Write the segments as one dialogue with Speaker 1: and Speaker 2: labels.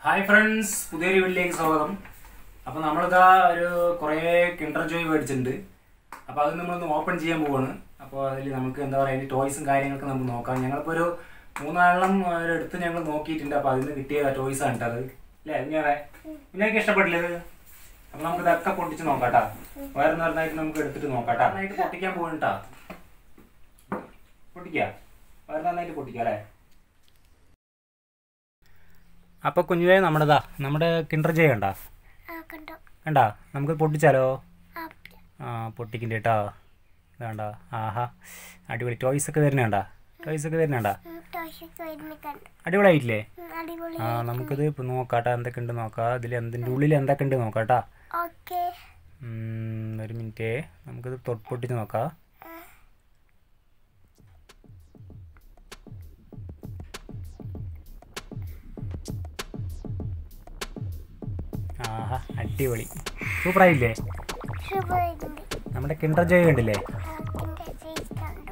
Speaker 1: Hi friends പുതിയൊരു വീട്ടിലേക്ക് സ്വാഗതം അപ്പോൾ നമ്മളിതാ ഒരു കുറേ കിണ്ടർ ജോയ് മേടിച്ചിട്ടുണ്ട് അപ്പോൾ അത് നമ്മളൊന്ന് ഓപ്പൺ ചെയ്യാൻ പോവാണ് അപ്പോൾ അതിൽ നമുക്ക് എന്താ പറയുക അതിൻ്റെ ടോയ്സും കാര്യങ്ങളൊക്കെ നമുക്ക് നോക്കാം ഞങ്ങളിപ്പോൾ ഒരു മൂന്നാലെണ്ണം ഒരു എടുത്ത് ഞങ്ങൾ നോക്കിയിട്ടുണ്ട് അപ്പോൾ അതിൽ നിന്ന് കിട്ടിയ ടോയ്സ് ആണ് കേട്ടോ അത് അല്ലേ കുഞ്ഞാറേ കുഞ്ഞാക്ക് ഇഷ്ടപ്പെട്ടില്ലേ ഇത് അപ്പോൾ നമുക്ക് ഇതൊക്കെ പൊട്ടിച്ച് നോക്കാം കേട്ടോ വേറെ നന്നായിട്ട് നമുക്ക് എടുത്തിട്ട് നോക്കാം കേട്ടോ നന്നായിട്ട് പൊട്ടിക്കാൻ പോകണം കേട്ടോ പൊട്ടിക്കുക വേറെ നന്നായിട്ട് പൊട്ടിക്കുക അല്ലേ അപ്പോൾ കുഞ്ഞുവേ നമ്മുടെതാ നമ്മുടെ കിണ്ടർ ജയ കണ്ടാ
Speaker 2: ആ കണ്ടോ
Speaker 1: കണ്ടാ നമുക്ക് പൊട്ടിച്ചാലോ
Speaker 2: ആ
Speaker 1: ആ പൊട്ടിക്കണ്ട കേട്ടോ ഇതാണ്ടാ ആഹാ അടിപൊളി ടോയ്സ് ഒക്കെ വരുന്നുണ്ടാ ടോയ്സ് ഒക്കെ വരുന്നുണ്ടാ
Speaker 2: ടോയ്സൊക്കെ വരുന്ന കണ്ടു
Speaker 1: അടിപൊളിയായിട്ടില്ലേ
Speaker 2: ഉം, അടിപൊളി
Speaker 1: ആ നമുക്കിത് ഇപ്പം നോക്കാട്ടാ എന്തൊക്കെ ഉണ്ട് നോക്കാം ഇതിൽ എന്തിൻ്റെ ഉള്ളിൽ എന്തൊക്കെ ഉണ്ട് നോക്കാട്ടാ
Speaker 2: ഓക്കെ
Speaker 1: ഉം, ഒരു മിനിറ്റ് നമുക്കിത് തൊട്ട് പൊട്ടിച്ച് നോക്കാം ആഹാ അടിപൊളി സൂപ്പറായില്ലേ
Speaker 2: സൂപ്പറായിട്ടുണ്ട്
Speaker 1: നമ്മുടെ കിണ്ടർ ജോയ് കണ്ടില്ലേ
Speaker 2: ആക്കിൻ്റെ ഫേസ് കണ്ടു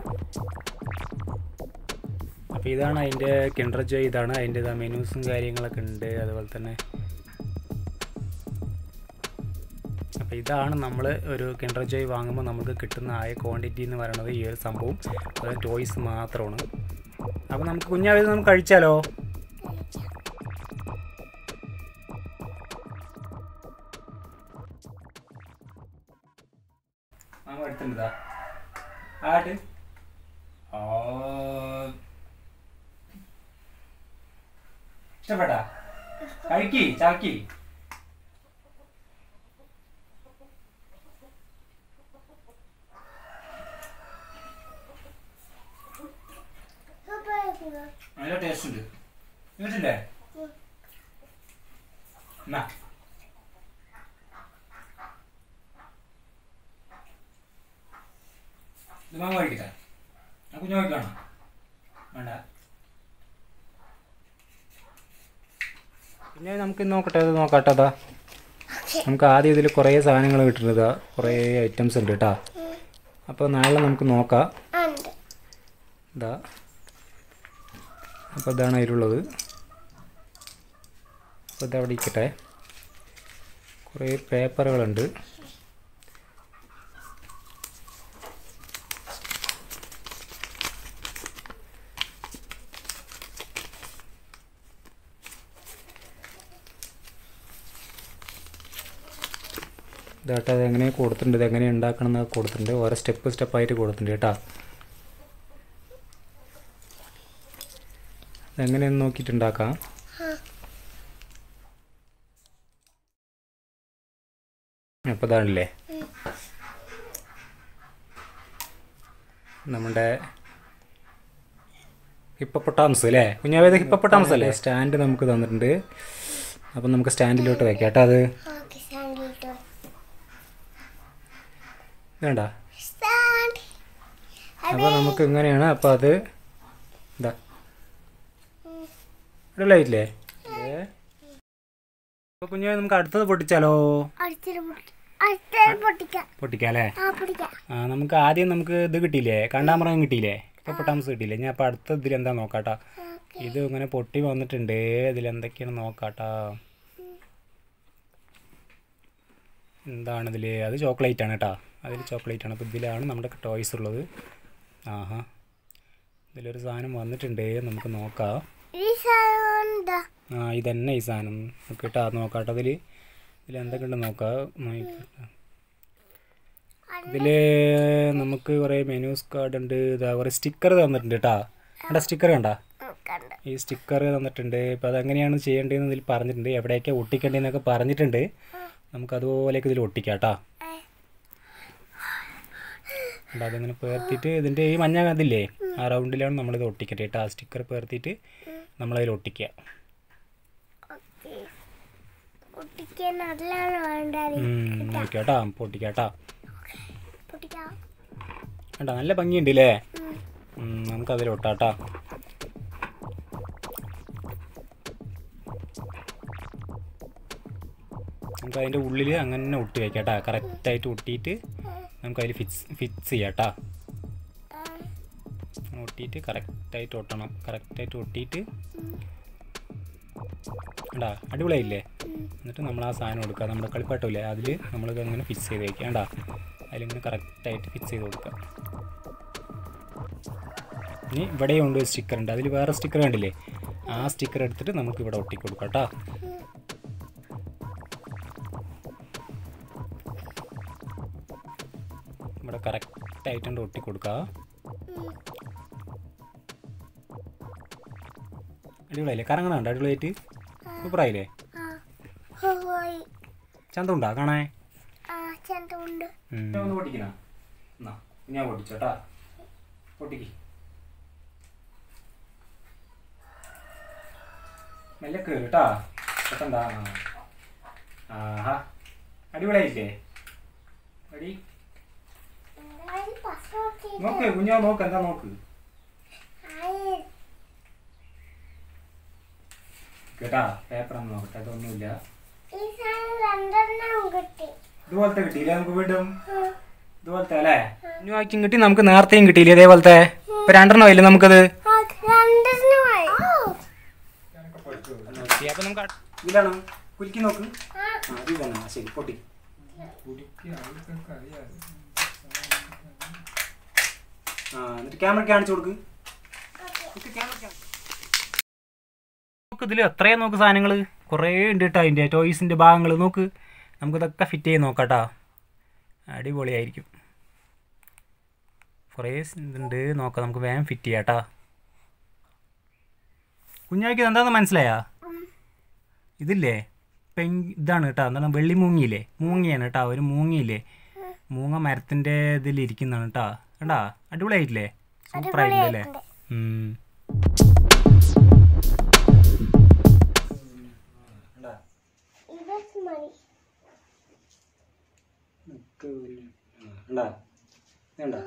Speaker 1: അപ്പോൾ ഇതാണ് അതിൻ്റെ കിണ്ടർ ജോയ് ഇതാണ് അതിൻ്റെ ഇതാ മെനൂസും കാര്യങ്ങളൊക്കെ ഉണ്ട് അതുപോലെ തന്നെ അപ്പോൾ ഇതാണ് നമ്മൾ ഒരു കിണ്ടർ ജോയ് വാങ്ങുമ്പോൾ നമുക്ക് കിട്ടുന്ന ആയ ക്വാണ്ടിറ്റി എന്ന് പറയുന്നത് ഈ ഒരു സംഭവം അത് ടോയ്സ് മാത്രമാണ് അപ്പോൾ നമുക്ക് കുഞ്ഞാവിത് നമുക്ക് കഴിച്ചാലോ നമ്മൾ എടുത്തിട്ടുണ്ടാ ആട്ട് ആ ഇഷ്ടപ്പെട്ടാ കഴിക്കി ചാക്കി
Speaker 2: സൂപ്പറായിരുന്നു
Speaker 1: നല്ല ടേസ്റ്റ് ഉണ്ട് ഇങ്ങോട്ടില്ലേ എന്നാ ഇത് മാങ്ങ കഴിക്കട്ടെ ആ കുഞ്ഞു കഴിക്കണോ വേണ്ട പിന്നെ നമുക്ക് ഇന്ന് നോക്കട്ടെ അത് നോക്കാട്ടെ അതാ നമുക്ക് ആദ്യം ഇതിൽ കുറേ സാധനങ്ങൾ കിട്ടുന്നത് കുറേ ഐറ്റംസ് ഉണ്ട് കേട്ടോ അപ്പോൾ നാളെ നമുക്ക് നോക്കാം
Speaker 2: ഉണ്ട്
Speaker 1: ഇതാ അപ്പോൾ ഇതാണ് അതിലുള്ളത് അപ്പോൾ ഇതവിടെ ഇരിക്കട്ടെ കുറേ പേപ്പറുകളുണ്ട് ഇതാട്ടോ അത് എങ്ങനെ കൊടുത്തിട്ടുണ്ട് ഇത് എങ്ങനെ ഉണ്ടാക്കണം എന്നൊക്കെ കൊടുത്തിട്ടുണ്ട് ഓരോ സ്റ്റെപ്പ് സ്റ്റെപ്പായിട്ട് കൊടുത്തിട്ടുണ്ട് കേട്ടോ എങ്ങനെയെന്ന് നോക്കിയിട്ട് ഉണ്ടാക്കാം അപ്പോൾ ഇതാണല്ലേ നമ്മുടെ ഹിപ്പപ്പൊട്ടാംസ് അല്ലേ കുഞ്ഞാവേദ ഹിപ്പപ്പൊട്ടാംസ് അല്ലേ സ്റ്റാൻഡ് നമുക്ക് തന്നിട്ടുണ്ട് അപ്പം നമുക്ക് സ്റ്റാൻഡിലോട്ട് വെക്കാം കേട്ടോ അത്
Speaker 2: ഓക്കെ സാൻഡിട്ടോ
Speaker 1: വേണ്ട
Speaker 2: സ്റ്റാൻഡ്
Speaker 1: അപ്പോൾ നമുക്ക് ഇങ്ങനെയാണ് അപ്പോൾ അത് ഇതാ ഇടലായില്ലേ അപ്പോൾ കുഞ്ഞു നമുക്ക് അടുത്തത് പൊട്ടിച്ചാലോ
Speaker 2: അടുത്തൊരു പൊട്ടി അടുത്തൊരു പൊട്ടിക്കാം
Speaker 1: പൊട്ടിക്കാം അല്ലേ
Speaker 2: ആ പൊട്ടിക്കാം
Speaker 1: ആ നമുക്ക് ആദ്യം നമുക്ക് ഇത് കിട്ടിയില്ലേ കണ്ടാമറം കിട്ടിയില്ലേ ഇപ്പോൾ പൊട്ടാമസ് കിട്ടിയില്ലേ ഞാൻ അപ്പോൾ അടുത്ത ഇതിൽ എന്താ നോക്കാട്ടാ ഇത് ഇങ്ങനെ പൊട്ടി വന്നിട്ടുണ്ട് ഇതിൽ എന്തൊക്കെയാണ് നോക്കാട്ടാ എന്താണ് ഇതിൽ അത് ചോക്ലേറ്റ് ആണ് കേട്ടോ അതിൽ ചോക്ലേറ്റ് ആണ് അപ്പോൾ ഇതിലാണ് നമ്മുടെ ടോയ്സ് ഉള്ളത് ആഹാ ഇതിലൊരു സാധനം വന്നിട്ടുണ്ട് നമുക്ക് നോക്കാം
Speaker 2: ഈ സാധനം എന്താ
Speaker 1: ആ ഇതന്നെ ഈ സാധനം കേട്ടോ നോക്കാട്ടോ അതിൽ ഇതിൽ എന്തൊക്കെ ഉണ്ട് നോക്കാം നോക്കിക്കോട്ടെ. ഇതിൽ നമുക്ക് കുറേ മെനൂസ് കാർഡ് ഉണ്ട് ഇതാ കുറേ സ്റ്റിക്കർ തന്നിട്ടുണ്ട് കേട്ടോ അവിടെ സ്റ്റിക്കർ കണ്ടാ
Speaker 2: കണ്ടു
Speaker 1: ഈ സ്റ്റിക്കർ തന്നിട്ടുണ്ട് ഇപ്പോൾ അതെങ്ങനെയാണ് ചെയ്യേണ്ടതെന്ന് ഇതിൽ പറഞ്ഞിട്ടുണ്ട് എവിടെയൊക്കെ ഒട്ടിക്കേണ്ടതെന്നൊക്കെ പറഞ്ഞിട്ടുണ്ട് നമുക്ക് അതുപോലെയൊക്കെ ഇതിൽ ഒട്ടിക്കാം കേട്ടോ അപ്പോൾ അതിങ്ങനെ പേർത്തിട്ട് ഇതിൻ്റെ ഈ മഞ്ഞ ഇതില്ലേ ആ റൗണ്ടിലാണ് നമ്മളിത് ഒട്ടിക്കട്ടെ കേട്ടോ ആ സ്റ്റിക്കർ പേർത്തിട്ട് നമ്മളതിൽ ഒട്ടിക്കുക
Speaker 2: ഓക്കെ പൊട്ടിക്കാൻ നല്ലതാണ് വേണ്ടത്
Speaker 1: ഉം, നോക്കാം കേട്ടോ പൊട്ടിക്കാം കേട്ടോ
Speaker 2: പൊട്ടിക്കാം
Speaker 1: കേട്ടോ നല്ല ഭംഗിയുണ്ട് അല്ലേ
Speaker 2: ഉം.
Speaker 1: നമുക്കതിൽ ഒട്ടാട്ടോ നമുക്ക് അതിൻ്റെ ഉള്ളിൽ അങ്ങനെ ഒട്ടി വെക്കാം കേട്ടോ കറക്റ്റായിട്ട് ഒട്ടിയിട്ട് നമുക്ക് അതിൽ ഫിക്സ് ഫിക്സ് ചെയ്യാം കേട്ടോ
Speaker 2: ആ,
Speaker 1: ഒട്ടിയിട്ട് കറക്റ്റായിട്ട് ഒട്ടണം കറക്റ്റായിട്ട് ഒട്ടിയിട്ട് കണ്ടാ അടിപൊളിയായില്ലേ എന്നിട്ട് നമ്മൾ ആ സാധനം കൊടുക്കുക നമ്മുടെ കളിപ്പാട്ടമില്ലേ അതിൽ നമ്മളിത് അങ്ങനെ ഫിക്സ് ചെയ്ത് വയ്ക്കുക കണ്ടാ അതിലിങ്ങനെ കറക്റ്റായിട്ട് ഫിക്സ് ചെയ്ത് കൊടുക്കുക ഇനി ഇവിടെ ഉണ്ട് ഒരു സ്റ്റിക്കർ ഉണ്ട് അതിൽ വേറെ സ്റ്റിക്കർ കണ്ടില്ലേ ആ സ്റ്റിക്കർ എടുത്തിട്ട് നമുക്ക് ഇവിടെ ഒട്ടി കൊടുക്കാം കേട്ടോ ഇവിടെ കറക്റ്റായിട്ടുണ്ട് ഒട്ടി കൊടുക്കുക അടിപൊളിയായില്ലേ കറങ്ങണുണ്ട് അടിപൊളിയായിട്ട് സൂപ്പറായില്ലേ
Speaker 2: ആ പോയി
Speaker 1: ചന്തമുണ്ടാ കാണാൻ
Speaker 2: ആ ചെണ്ടുണ്ട്
Speaker 1: ഒന്ന് പൊട്ടിക്കണ എന്നാ ഞാൻ പൊട്ടിച്ചോട്ടാ പൊട്ടിക്ക് മെല്ലെ കയറി കേട്ടാ പെട്ടെന്താ ആഹാ അടിപൊളിയായില്ലേ അടി നോക്ക് കുഞ്ഞാ നോക്ക് എന്താ നോക്ക് കേട്ടാ പേപ്പർ ഒന്ന് നോക്കട്ടെ അതൊന്നുമില്ല
Speaker 2: ഈ സാധനം രണ്ടെണ്ണം കിട്ടി
Speaker 1: ഇതുപോലത്തെ കിട്ടിയില്ലേ നമുക്ക് വീണ്ടും ഇതുപോലത്തെ അല്ലേ ഇനി വായിക്കും കിട്ടി നമുക്ക് നേരത്തെയും കിട്ടിയില്ലേ ഇതേപോലത്തെ ഇപ്പൊ രണ്ടെണ്ണം ഇല്ലേ നമുക്കത്
Speaker 2: ആ, രണ്ടെണ്ണമായി
Speaker 1: അപ്പൊ നമുക്ക് അട്- ഇതാണ് കുലുക്കി നോക്ക് ആ ഇത് തന്നെ ആ, ശരി പൊട്ടി ആ എന്നിട്ട് ക്യാമറ കാണിച്ചു കൊടുക്ക് നോക്ക് ഇതിൽ എത്രയാ നോക്ക് സാധനങ്ങൾ കുറേ ഉണ്ട് കേട്ടോ അതിൻ്റെ ടോയ്സിൻ്റെ ഭാഗങ്ങൾ നോക്ക് നമുക്കിതൊക്കെ ഫിറ്റ് ചെയ്ത് നോക്കാം കേട്ടോ അടിപൊളിയായിരിക്കും കുറേ ഇതുണ്ട് നോക്കാം നമുക്ക് വേഗം ഫിറ്റ് ചെയ്യാം കേട്ടോ കുഞ്ഞാക്ക് എന്താണെന്ന് മനസ്സിലായാ ഇതില്ലേ പെൻ ഇതാണ് കേട്ടോ എന്താണ് വെള്ളി മൂങ്ങിയില്ലേ മൂങ്ങിയാണ് കേട്ടോ ഒരു മൂങ്ങിയില്ലേ മൂങ്ങ മരത്തിൻ്റെ ഇതിൽ ഇരിക്കുന്നതാണ് കേട്ടോ കണ്ടാ അടിപൊളിയായിട്ടില്ലേ സൂപ്പർ ആയിട്ടില്ലേ അല്ലേ ഉം.
Speaker 2: ഇതൊക്കെ മതി
Speaker 1: കണ്ടാ വേണ്ട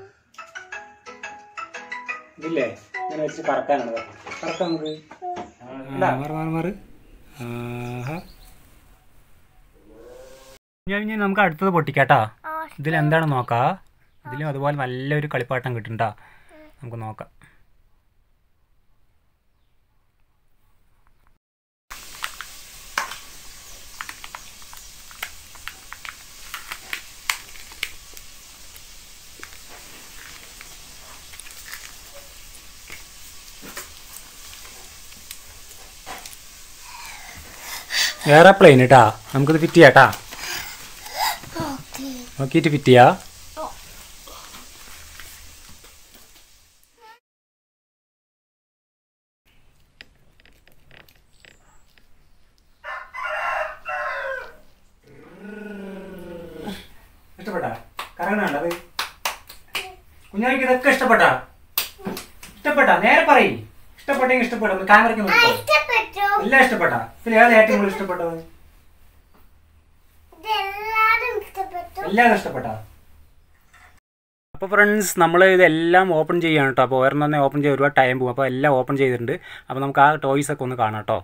Speaker 1: ഇതില്ലേ ഇങ്ങനെ വെച്ച് കറക്കാനാണ് കറക്കാം നമുക്ക് മാറ് മാറ് മാറ് ആഹാ ഞാൻ ഇനി നമുക്ക് അടുത്തത് പൊട്ടിക്കാട്ടാ
Speaker 2: ആ
Speaker 1: ഇതിൽ എന്താണ് നോക്കാ ഇതിലും അതുപോലെ നല്ലൊരു കളിപ്പാട്ടം കിട്ടുന്നുണ്ടാ നമുക്ക് നോക്കാം എയർപ്ലെയിൻ കേട്ടാ നമുക്കിത് ഫിറ്റ് ചെയ്യാട്ടാ
Speaker 2: ഓക്കെ
Speaker 1: നോക്കിയിട്ട് ഫിറ്റ് ചെയ്യാ ഇഷ്ടപ്പെട്ടാ കറങ്ങണത് കുഞ്ഞാലിക്ക് ഇതൊക്കെ ഇഷ്ടപ്പെട്ടാ ഇഷ്ടപ്പെട്ടാ നേരെ പറയും ഇഷ്ടപ്പെട്ടെങ്കിൽ ഇഷ്ടപ്പെട്ടോ ക്യാമറയ്ക്ക് നോക്കിക്കോ
Speaker 2: ഇഷ്ടപ്പെട്ടു
Speaker 1: എല്ലാം ഇഷ്ടപ്പെട്ടാ ഇതിൽ ഏത് ഏറ്റവും കൂടുതൽ ഇഷ്ടപ്പെട്ടത്
Speaker 2: ഇതെല്ലാരും ഇഷ്ടപ്പെട്ടു
Speaker 1: എല്ലാം ഇഷ്ടപ്പെട്ടാ അപ്പോൾ ഫ്രണ്ട്സ് നമ്മൾ ഇതെല്ലാം ഓപ്പൺ ചെയ്യാണ് കേട്ടോ അപ്പോൾ ഒരെണ്ണം തന്നെ ഓപ്പൺ ചെയ്യാൻ ഒരുപാട് ടൈം പോകും അപ്പോൾ എല്ലാം ഓപ്പൺ ചെയ്തിട്ടുണ്ട് അപ്പോൾ നമുക്ക് ആ ടോയ്സ് ഒക്കെ ഒന്ന് കാണാം കേട്ടോ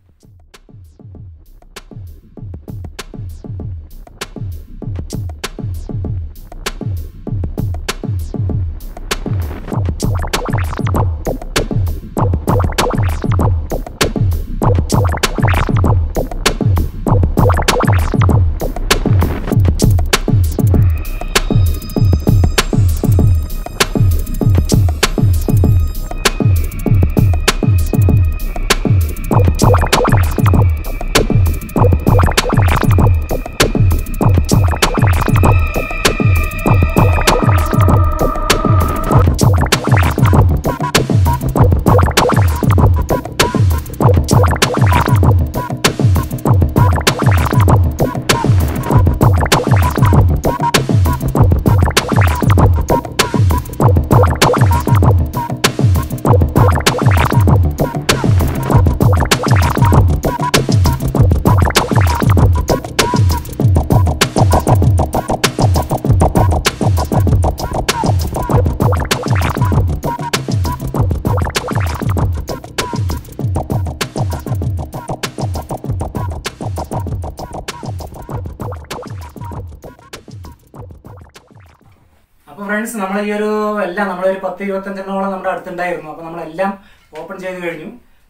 Speaker 1: അപ്പോൾ ഫ്രണ്ട്സ് നമ്മൾ ഈ ഒരു എല്ലാം നമ്മളൊരു പത്ത് ഇരുപത്തഞ്ചെണ്ണോളം നമ്മുടെ അടുത്തുണ്ടായിരുന്നു അപ്പോൾ നമ്മളെല്ലാം ഓപ്പൺ ചെയ്ത് കഴിഞ്ഞു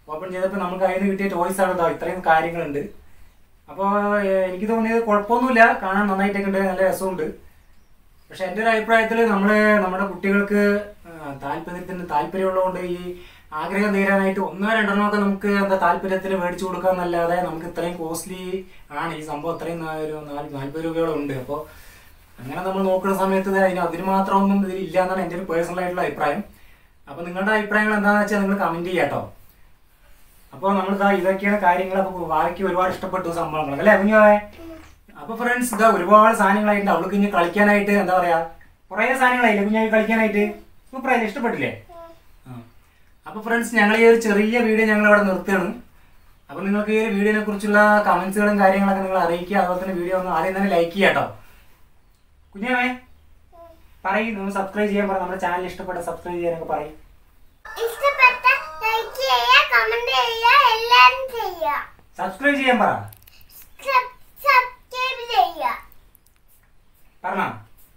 Speaker 1: ഓപ്പൺ ചെയ്തപ്പോൾ നമുക്ക് അതിന് കിട്ടിയ ടോയ്സ് ആണ് ഇതാ ഇത്രയും കാര്യങ്ങളുണ്ട് അപ്പോൾ എനിക്ക് തോന്നിയത് കുഴപ്പമൊന്നുമില്ല കാണാൻ നന്നായിട്ടൊക്കെ ഉണ്ട് നല്ല രസമുണ്ട് പക്ഷെ എൻ്റെ ഒരു അഭിപ്രായത്തിൽ നമ്മൾ നമ്മുടെ കുട്ടികൾക്ക് ആ, താല്പര്യത്തിന് താല്പര്യമുള്ളതുകൊണ്ട് ഈ ആഗ്രഹം തീരാനായിട്ട് ഒന്നോ രണ്ടെണ്ണോ ഒക്കെ നമുക്ക് എന്താ താല്പര്യത്തിന് മേടിച്ചു കൊടുക്കാന്നല്ലാതെ നമുക്ക് ഇത്രയും കോസ്റ്റ്ലി ആണ് ഈ സംഭവം ഇത്രയും നാ- ഒരു നാല് നാൽപ്പത് രൂപയോളം ഉണ്ട് അപ്പോൾ അങ്ങനെ നമ്മൾ നോക്കുന്ന സമയത്ത് ഇത് അതിന് അതിന് മാത്രമൊന്നും ഇതിൽ ഇല്ല എന്നാണ് എൻ്റെ ഒരു പേഴ്സണൽ ആയിട്ടുള്ള അഭിപ്രായം അപ്പോൾ നിങ്ങളുടെ അഭിപ്രായങ്ങൾ എന്താണെന്ന് വെച്ചാൽ നിങ്ങൾ കമൻറ്റ് ചെയ്യാം കേട്ടോ അപ്പോൾ നമ്മൾ ഇതാ ഇതൊക്കെയാണ് കാര്യങ്ങൾ അപ്പോൾ വാഴയ്ക്ക് ഒരുപാട് ഇഷ്ടപ്പെട്ടു സംഭവങ്ങൾ അല്ലേ കുഞ്ഞോയെ അപ്പൊ ഫ്രണ്ട്സ് ഇതാ ഒരുപാട് സാധനങ്ങളായിട്ടുണ്ട് അവൾക്ക് ഇനി കളിക്കാനായിട്ട് എന്താ പറയാ കുറേ സാധനങ്ങളായില്ലേ കുഞ്ഞായി കളിക്കാനായിട്ട് സൂപ്പർ ആയില്ലേ ഇഷ്ടപ്പെട്ടില്ലേ ആ. അപ്പൊ ഫ്രണ്ട്സ് ഞങ്ങൾ ഈ ഒരു ചെറിയ വീഡിയോ ഞങ്ങൾ ഇവിടെ നിർത്തുകയാണ് അപ്പൊ നിങ്ങൾക്ക് ഈ ഒരു വീഡിയോനെ കുറിച്ചുള്ള കമന്റ്സുകളും കാര്യങ്ങളൊക്കെ നിങ്ങൾ അറിയിക്കുക അതുപോലെ തന്നെ വീഡിയോ ഒന്ന് ആദ്യം തന്നെ ലൈക്ക് ചെയ്യാം കേട്ടോ കുഞ്ഞാവേ പറയും നമ്മൾ സബ്സ്ക്രൈബ് ചെയ്യാൻ പറ നമ്മുടെ ചാനൽ ഇഷ്ടപ്പെട്ട സബ്സ്ക്രൈബ് ചെയ്യാനൊക്കെ പറയും
Speaker 2: ഇഷ്ടപ്പെട്ട ലൈക്ക് ചെയ്യുക കമന്റ് ചെയ്യുക എല്ലാരും ചെയ്യുക
Speaker 1: സബ്സ്ക്രൈബ് ചെയ്യാൻ പറ
Speaker 2: സബ്സ്ക്രൈബ് ചെയ്യുക
Speaker 1: പറഞ്ഞോ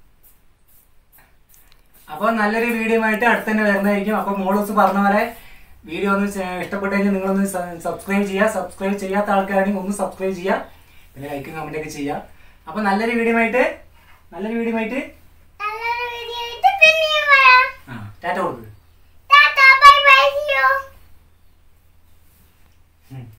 Speaker 1: അപ്പൊ നല്ലൊരു വീഡിയോ ആയിട്ട് അടുത്ത് തന്നെ വരുന്നതായിരിക്കും അപ്പൊ മോളൂസ് പറഞ്ഞ പോലെ വീഡിയോ ഒന്ന് ചെ- ഇഷ്ടപ്പെട്ടു കഴിഞ്ഞാൽ നിങ്ങളൊന്ന് സബ്സ്ക്രൈബ് ചെയ്യുക സബ്സ്ക്രൈബ് ചെയ്യാത്ത ആൾക്കാരാണെങ്കിൽ ഒന്ന് സബ്സ്ക്രൈബ് ചെയ്യുക പിന്നെ ലൈക്കും കമന്റ് ഒക്കെ ചെയ്യുക അപ്പൊ നല്ലൊരു വീഡിയോ ആയിട്ട് നല്ലൊരു വീഡിയോ ആയിട്ട്
Speaker 2: നല്ലൊരു വീഡിയോ ആയിട്ട് പിന്നെയും വരാം
Speaker 1: ആ ടാറ്റ കൊടുക്കുക
Speaker 2: tata bye bye see U